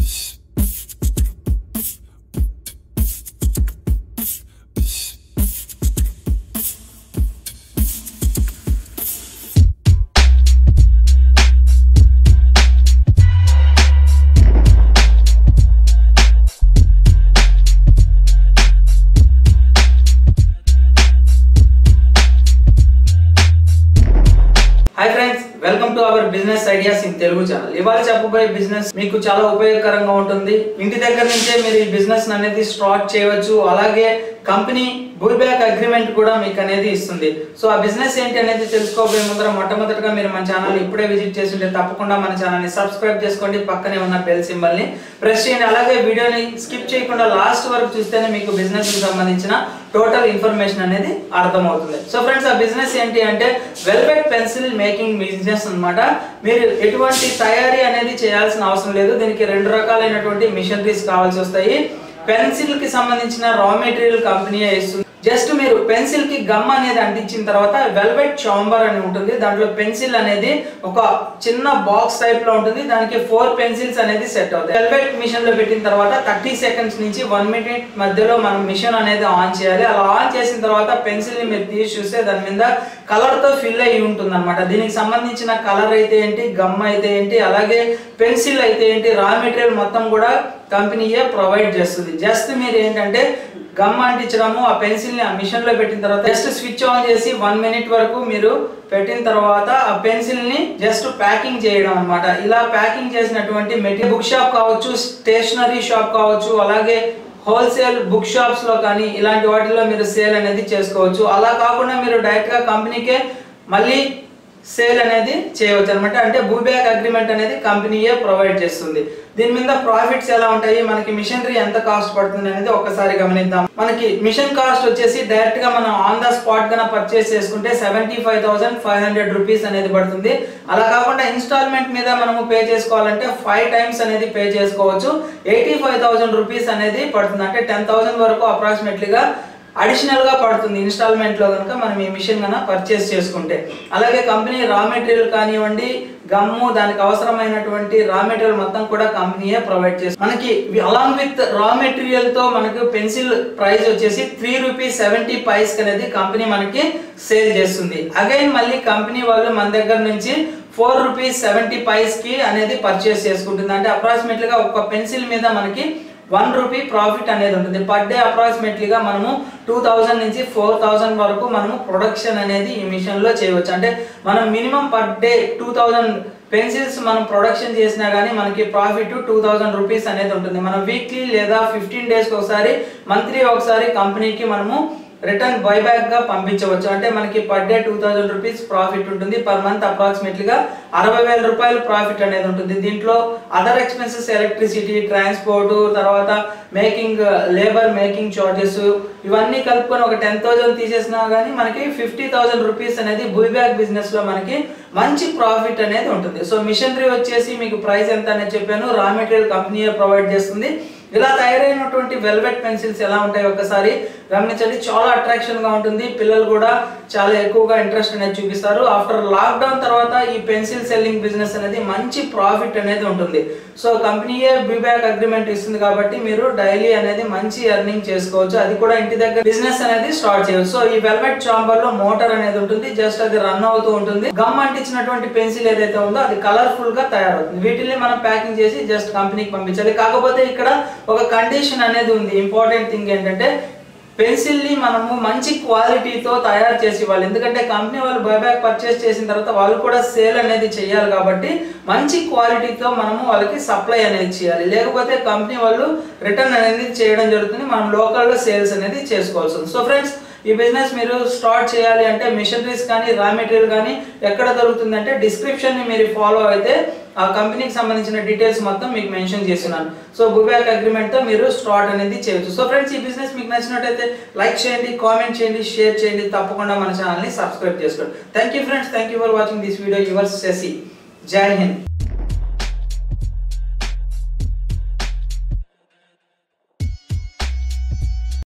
hi friends welcome to our business ideas in Telugu channel ఇవాళ చెప్పబోయే business మీకు చాలా ఉపయోగకరంగా ఉంటుంది ఇంటి దగ్గర నుంచే మీరు ఈ బిజినెస్ అనేది స్టార్ట్ చేయవచ్చు అలాగే కంపెనీ బుల్బ్యాక్ అగ్రిమెంట్ కూడా మీకు అనేది ఇస్తుంది సో ఆ బిజినెస్ ఏంటి అనేది తెలుసుకోబోయే ముందర మొట్టమొదటిగా మీరు మన ఛానల్ ఇప్పుడే విజిట్ చేస్తుంటే తప్పకుండా మన ఛానల్ని సబ్స్క్రైబ్ చేసుకోండి పక్కనే ఉన్న బెల్ సింబల్ని ప్రెస్ చేయండి అలాగే వీడియోని స్కిప్ చేయకుండా లాస్ట్ వరకు చూస్తేనే మీకు బిజినెస్ కి సంబంధించిన టోటల్ ఇన్ఫర్మేషన్ అనేది అర్థమవుతుంది సో ఫ్రెండ్స్ ఆ బిజినెస్ ఏంటి అంటే వెల్వెట్ పెన్సిల్ మేకింగ్ బిజినెస్ అన్నమాట మీరు ఎటువంటి తయారీ అనేది చేయాల్సిన అవసరం లేదు దీనికి రెండు రకాలైనటువంటి మిషనరీస్ కావాల్సి వస్తాయి పెన్సిల్ కి సంబంధించిన రా మెటీరియల్ కంపెనీ ఇస్తుంది జస్ట్ మీరు పెన్సిల్ కి గమ్ అనేది అంటించిన తర్వాత వెల్వెట్ చాంబర్ అని ఉంటుంది దాంట్లో పెన్సిల్ అనేది ఒక చిన్న బాక్స్ టైప్ లో ఉంటుంది దానికి ఫోర్ పెన్సిల్స్ అనేది సెట్ అవుతాయి వెల్వెట్ మిషన్ లో పెట్టిన తర్వాత థర్టీ సెకండ్స్ నుంచి వన్ మినిట్ మధ్యలో మనం మిషన్ అనేది ఆన్ చేయాలి అలా ఆన్ చేసిన తర్వాత పెన్సిల్ ని మీరు తీసి చూస్తే దాని మీద కలర్ తో ఫిల్ అయి ఉంటుంది అనమాట దీనికి సంబంధించిన కలర్ అయితే ఏంటి గమ్ అయితే ఏంటి అలాగే పెన్సిల్ అయితే ఏంటి రా మెటీరియల్ మొత్తం కూడా కంపెనీయే ప్రొవైడ్ చేస్తుంది జస్ట్ మీరు ఏంటంటే గమ్ అంటించడము ఆ పెన్సిల్ ని ఆ మిషన్ లో పెట్టిన తర్వాత జస్ట్ స్విచ్ ఆన్ చేసి వన్ మినిట్ వరకు మీరు పెట్టిన తర్వాత ఆ పెన్సిల్ ని జస్ట్ ప్యాకింగ్ చేయడం అన్నమాట ఇలా ప్యాకింగ్ చేసినటువంటి మెటీరియల్ బుక్ షాప్ కావచ్చు స్టేషనరీ షాప్ కావచ్చు అలాగే హోల్సేల్ బుక్ షాప్స్ లో కానీ ఇలాంటి వాటిలో మీరు సేల్ అనేది చేసుకోవచ్చు అలా కాకుండా మీరు డైరెక్ట్ గా కంపెనీకే మళ్ళీ సేల్ అనేది చేయవచ్చు అనమాట అంటే బ్యాక్ అగ్రిమెంట్ అనేది కంపెనీయే ప్రొవైడ్ చేస్తుంది దీని మీద ప్రాఫిట్స్ ఎలా ఉంటాయి మనకి మిషనరీ ఎంత కాస్ట్ పడుతుంది అనేది ఒక్కసారి గమనిద్దాం మనకి మిషన్ కాస్ట్ వచ్చేసి డైరెక్ట్ గా మనం ఆన్ ద స్పాట్ గా పర్చేస్ చేసుకుంటే seventy five thousand five hundred rupees అనేది పడుతుంది అలా కాకుండా ఇన్స్టాల్మెంట్ మీద మనము పే చేసుకోవాలంటే ఫైవ్ టైమ్స్ అనేది పే చేసుకోవచ్చు ఎయిటీ ఫైవ్ థౌసండ్ రూపీస్ అనేది పడుతుంది అంటే టెన్ థౌసండ్ వరకు అప్రాక్సిమేట్లీగా అడిషనల్ గా పడుతుంది ఇన్స్టాల్మెంట్ లో కనుక మనం ఈ మిషన్ కనుక పర్చేస్ చేసుకుంటే అలాగే కంపెనీ రా మెటీరియల్ కానివ్వండి గమ్ము దానికి అవసరమైనటువంటి రా మెటీరియల్ మొత్తం కూడా కంపెనీయే ప్రొవైడ్ చేస్తుంది మనకి అలాంగ్ విత్ రా మెటీరియల్ తో మనకు పెన్సిల్ ప్రైస్ వచ్చేసి త్రీ రూపీస్ సెవెంటీ పైస్ అనేది కంపెనీ మనకి సేల్ చేస్తుంది అగైన్ మళ్ళీ కంపెనీ వాళ్ళు మన దగ్గర నుంచి ఫోర్ రూపీస్ సెవెంటీ పైస్ కి అనేది పర్చేస్ చేసుకుంటుంది అంటే అప్రాక్సిమేట్లీగా ఒక పెన్సిల్ మీద మనకి వన్ రూపీ ప్రాఫిట్ అనేది ఉంటుంది పర్ డే అప్రాక్సిమేట్లీగా మనము టూ థౌజండ్ నుంచి ఫోర్ థౌజండ్ వరకు మనము ప్రొడక్షన్ అనేది ఈ మిషన్లో చేయవచ్చు అంటే మనం minimum per day two thousand pencils మనం ప్రొడక్షన్ చేసినా కానీ మనకి ప్రాఫిట్ టూ థౌజండ్ రూపీస్ అనేది ఉంటుంది మనం వీక్లీ లేదా ఫిఫ్టీన్ డేస్కి ఒకసారి మంత్లీ ఒకసారి కంపెనీకి మనము రిటర్న్ బైబ్యాక్ గా పంపించవచ్చు అంటే మనకి per day two thousand rupees profit ఉంటుంది పర్ మంత్ అప్రాక్సిమేట్లీగా అరవై వేల రూపాయలు ప్రాఫిట్ అనేది ఉంటుంది దీంట్లో అదర్ ఎక్స్పెన్సెస్ ఎలక్ట్రిసిటీ ట్రాన్స్పోర్ట్ తర్వాత మేకింగ్ లేబర్ మేకింగ్ చార్జెస్ ఇవన్నీ కలుపుకొని ఒక టెన్ థౌసండ్ తీసేసినా కానీ మనకి ఫిఫ్టీ థౌసండ్ రూపీస్ అనేది బ్యాక్ బిజినెస్ లో మనకి మంచి ప్రాఫిట్ అనేది ఉంటుంది సో మిషనరీ వచ్చేసి మీకు ప్రైస్ ఎంత అనేది చెప్పాను రా మెటీరియల్ కంపెనీయే ప్రొవైడ్ చేస్తుంది ఇలా తయారైనటువంటి వెల్వెట్ పెన్సిల్స్ ఎలా ఉంటాయి ఒకసారి గమనించండి చాలా అట్రాక్షన్ గా ఉంటుంది పిల్లలు కూడా చాలా ఎక్కువగా ఇంట్రెస్ట్ అనేది చూపిస్తారు ఆఫ్టర్ లాక్డౌన్ తర్వాత ఈ పెన్సిల్ సెల్లింగ్ బిజినెస్ అనేది మంచి ప్రాఫిట్ అనేది ఉంటుంది సో కంపెనీయే బ్యాక్ అగ్రిమెంట్ ఇస్తుంది కాబట్టి మీరు డైలీ అనేది మంచి ఎర్నింగ్ చేసుకోవచ్చు అది కూడా ఇంటి దగ్గర బిజినెస్ అనేది స్టార్ట్ చేయవచ్చు సో ఈ వెల్వెట్ చాంబర్ లో మోటార్ అనేది ఉంటుంది జస్ట్ అది రన్ అవుతూ ఉంటుంది గమ్ అంటించినటువంటి పెన్సిల్ ఏదైతే ఉందో అది కలర్ఫుల్ గా తయారవుతుంది వీటిని మనం ప్యాకింగ్ చేసి జస్ట్ కంపెనీకి పంపించాలి కాకపోతే ఇక్కడ ఒక కండిషన్ అనేది ఉంది ఇంపార్టెంట్ థింగ్ ఏంటంటే పెన్సిల్ ని మనము మంచి క్వాలిటీతో తయారు చేసి ఇవ్వాలి ఎందుకంటే కంపెనీ వాళ్ళు బైబ్యాక్ పర్చేస్ చేసిన తర్వాత వాళ్ళు కూడా సేల్ అనేది చేయాలి కాబట్టి మంచి క్వాలిటీతో మనము వాళ్ళకి సప్లై అనేది చేయాలి లేకపోతే కంపెనీ వాళ్ళు రిటర్న్ అనేది చేయడం జరుగుతుంది మనం లోకల్లో సేల్స్ అనేది చేసుకోవాల్సి ఉంది సో ఫ్రెండ్స్ ఈ బిజినెస్ మీరు స్టార్ట్ చేయాలి అంటే మిషనరీస్ కానీ రా మెటీరియల్ కానీ ఎక్కడ దొరుకుతుంది అంటే డిస్క్రిప్షన్ ని మీరు ఫాలో అయితే ఆ కంపెనీకి సంబంధించిన డీటెయిల్స్ మొత్తం మీకు మెన్షన్ చేస్తున్నాను సో బుబ్యాక్ అగ్రిమెంట్ తో మీరు స్టార్ట్ అనేది చేయొచ్చు సో ఫ్రెండ్స్ ఈ బిజినెస్ మీకు నచ్చినట్టయితే లైక్ చేయండి కామెంట్ చేయండి షేర్ చేయండి తప్పకుండా మన ఛానల్ని సబ్స్క్రైబ్ చేసుకోండి thank you friends thank you for watching this video your Shashi Jai Hind